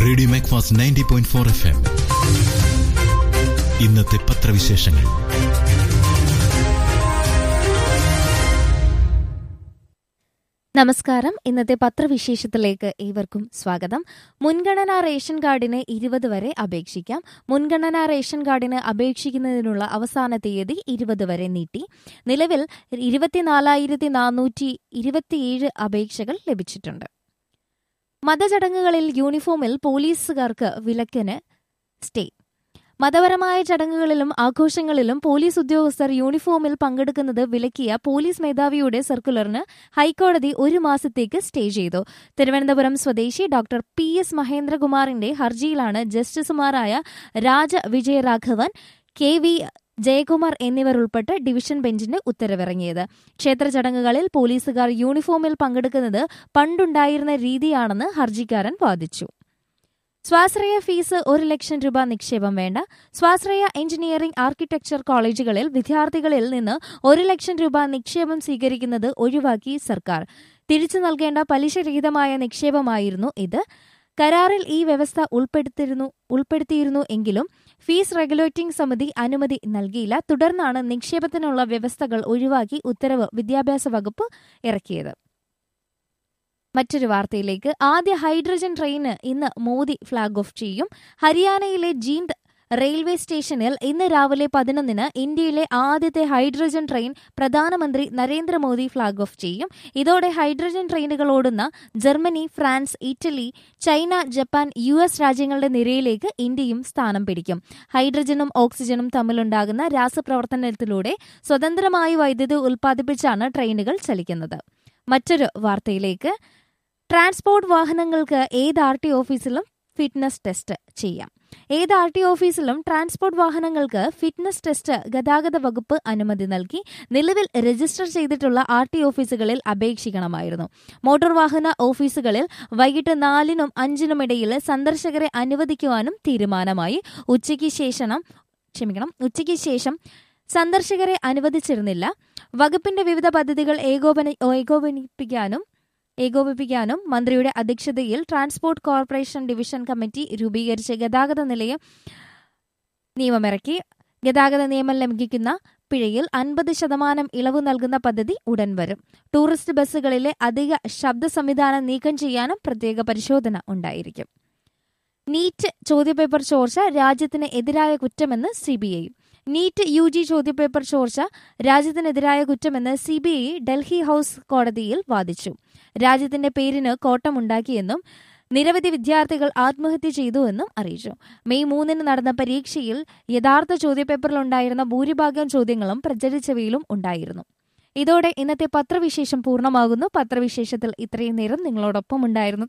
radio Macfast ninety point four F M ഇന്നത്തെ പത്രവിശേഷങ്ങൾ നമസ്കാരം ഇന്നത്തെ പത്രവിശേഷത്തിലേക്ക് ഏവർക്കും സ്വാഗതം മുൻഗണനാ റേഷൻ കാർഡിന് ഇരുപത് വരെ അപേക്ഷിക്കാം മുൻഗണനാ റേഷൻ കാർഡിന് അപേക്ഷിക്കുന്നതിനുള്ള അവസാന തീയതി ഇരുപത് വരെ നീട്ടി നിലവിൽ ഇരുപത്തിനാലായിരത്തി നാനൂറ്റി ഇരുപത്തിയേഴ് അപേക്ഷകൾ ലഭിച്ചിട്ടുണ്ട് മതചടങ്ങുകളിൽ യൂണിഫോമിൽ പോലീസുകാർക്ക് വിലക്കിന് സ്റ്റേ മതപരമായ ചടങ്ങുകളിലും ആഘോഷങ്ങളിലും പോലീസ് ഉദ്യോഗസ്ഥർ യൂണിഫോമിൽ പങ്കെടുക്കുന്നത് വിലക്കിയ പോലീസ് മേധാവിയുടെ സർക്കുലറിന് ഹൈക്കോടതി ഒരു മാസത്തേക്ക് സ്റ്റേ ചെയ്തു തിരുവനന്തപുരം സ്വദേശി ഡോക്ടർ പി എസ് മഹേന്ദ്രകുമാറിന്റെ ഹർജിയിലാണ് ജസ്റ്റിസുമാരായ രാജ വിജയരാഘവൻ കെ വി ജയകുമാർ എന്നിവർ ഉൾപ്പെട്ട് ഡിവിഷൻ ബെഞ്ചിന്റെ ഉത്തരവിറങ്ങിയത് ക്ഷേത്ര ചടങ്ങുകളിൽ പോലീസുകാർ യൂണിഫോമിൽ പങ്കെടുക്കുന്നത് പണ്ടുണ്ടായിരുന്ന രീതിയാണെന്ന് ഹർജിക്കാരൻ വാദിച്ചു സ്വാശ്രയ ഫീസ് ഒരു ലക്ഷം രൂപ നിക്ഷേപം വേണ്ട സ്വാശ്രയ എഞ്ചിനീയറിംഗ് ആർക്കിടെക്ചർ കോളേജുകളിൽ വിദ്യാർത്ഥികളിൽ നിന്ന് ഒരു ലക്ഷം രൂപ നിക്ഷേപം സ്വീകരിക്കുന്നത് ഒഴിവാക്കി സർക്കാർ തിരിച്ചു നൽകേണ്ട പലിശരഹിതമായ നിക്ഷേപമായിരുന്നു ഇത് കരാറിൽ ഈ വ്യവസ്ഥ ഉൾപ്പെടുത്തിയിരുന്നു ഉൾപ്പെടുത്തിയിരുന്നു എങ്കിലും ഫീസ് റെഗുലേറ്റിംഗ് സമിതി അനുമതി നൽകിയില്ല തുടർന്നാണ് നിക്ഷേപത്തിനുള്ള വ്യവസ്ഥകൾ ഒഴിവാക്കി ഉത്തരവ് വിദ്യാഭ്യാസ വകുപ്പ് ഇറക്കിയത് മറ്റൊരു വാർത്തയിലേക്ക് ആദ്യ ഹൈഡ്രജൻ ട്രെയിന് ഇന്ന് മോദി ഫ്ളാഗ് ഓഫ് ചെയ്യും ഹരിയാനയിലെ ജീന്ദ് റെയിൽവേ സ്റ്റേഷനിൽ ഇന്ന് രാവിലെ പതിനൊന്നിന് ഇന്ത്യയിലെ ആദ്യത്തെ ഹൈഡ്രജൻ ട്രെയിൻ പ്രധാനമന്ത്രി നരേന്ദ്രമോദി ഫ്ളാഗ് ഓഫ് ചെയ്യും ഇതോടെ ഹൈഡ്രജൻ ട്രെയിനുകൾ ഓടുന്ന Germany France Italy China Japan U S രാജ്യങ്ങളുടെ നിരയിലേക്ക് ഇന്ത്യയും സ്ഥാനം പിടിക്കും ഹൈഡ്രജനും ഓക്സിജനും തമ്മിലുണ്ടാകുന്ന രാസപ്രവർത്തനത്തിലൂടെ സ്വതന്ത്രമായി വൈദ്യുതി ഉൽപ്പാദിപ്പിച്ചാണ് ട്രെയിനുകൾ ചലിക്കുന്നത് മറ്റൊരു വാർത്തയിലേക്ക് ട്രാൻസ്പോർട്ട് വാഹനങ്ങൾക്ക് ഏത് ആർ ടി ഓഫീസിലും ഫിറ്റ്നസ് ടെസ്റ്റ് ചെയ്യാം ഏത് ആർ ടി ഓഫീസിലും ട്രാൻസ്പോർട്ട് വാഹനങ്ങൾക്ക് ഫിറ്റ്നസ് ടെസ്റ്റ് ഗതാഗത വകുപ്പ് അനുമതി നൽകി നിലവിൽ രജിസ്റ്റർ ചെയ്തിട്ടുള്ള ആർ ടി ഓഫീസുകളിൽ അപേക്ഷിക്കണമായിരുന്നു മോട്ടോർ വാഹന ഓഫീസുകളിൽ വൈകിട്ട് നാലിനും അഞ്ചിനും ഇടയിൽ സന്ദർശകരെ അനുവദിക്കുവാനും തീരുമാനമായി ഉച്ചയ്ക്ക് ശേഷം ക്ഷമിക്കണം ഉച്ചയ്ക്ക് ശേഷം സന്ദർശകരെ അനുവദിച്ചിരുന്നില്ല വകുപ്പിന്റെ വിവിധ പദ്ധതികൾ ഏകോപന ഏകോപനിപ്പിക്കാനും ഏകോപിപ്പിക്കാനും മന്ത്രിയുടെ അധ്യക്ഷതയിൽ ട്രാൻസ്പോർട്ട് കോർപ്പറേഷൻ ഡിവിഷൻ കമ്മിറ്റി രൂപീകരിച്ച് ഗതാഗത നിലയം നിയമമിറക്കി ഗതാഗത നിയമം ലംഘിക്കുന്ന പിഴയിൽ അൻപത് ശതമാനം ഇളവ് നൽകുന്ന പദ്ധതി ഉടൻ വരും ടൂറിസ്റ്റ് ബസ്സുകളിലെ അധിക ശബ്ദ സംവിധാനം നീക്കം ചെയ്യാനും പ്രത്യേക പരിശോധന ഉണ്ടായിരിക്കും നീറ്റ് ചോദ്യപേപ്പർ ചോർച്ച രാജ്യത്തിന് എതിരായ കുറ്റമെന്ന് സിബിഐ നീറ്റ് യു ജി ചോദ്യപേപ്പർ ചോർച്ച രാജ്യത്തിനെതിരായ കുറ്റമെന്ന് സിബിഐ ഡൽഹി ഹൌസ് കോടതിയിൽ വാദിച്ചു രാജ്യത്തിന്റെ പേരിന് കോട്ടമുണ്ടാക്കിയെന്നും നിരവധി വിദ്യാർത്ഥികൾ ആത്മഹത്യ ചെയ്തുവെന്നും അറിയിച്ചു മെയ് മൂന്നിന് നടന്ന പരീക്ഷയിൽ യഥാർത്ഥ ചോദ്യപേപ്പറിലുണ്ടായിരുന്ന ഭൂരിഭാഗം ചോദ്യങ്ങളും പ്രചരിച്ചവയിലും ഉണ്ടായിരുന്നു ഇതോടെ ഇന്നത്തെ പത്രവിശേഷം പൂർണ്ണമാകുന്നു പത്രവിശേഷത്തിൽ ഇത്രയും നേരം നിങ്ങളോടൊപ്പം ഉണ്ടായിരുന്നു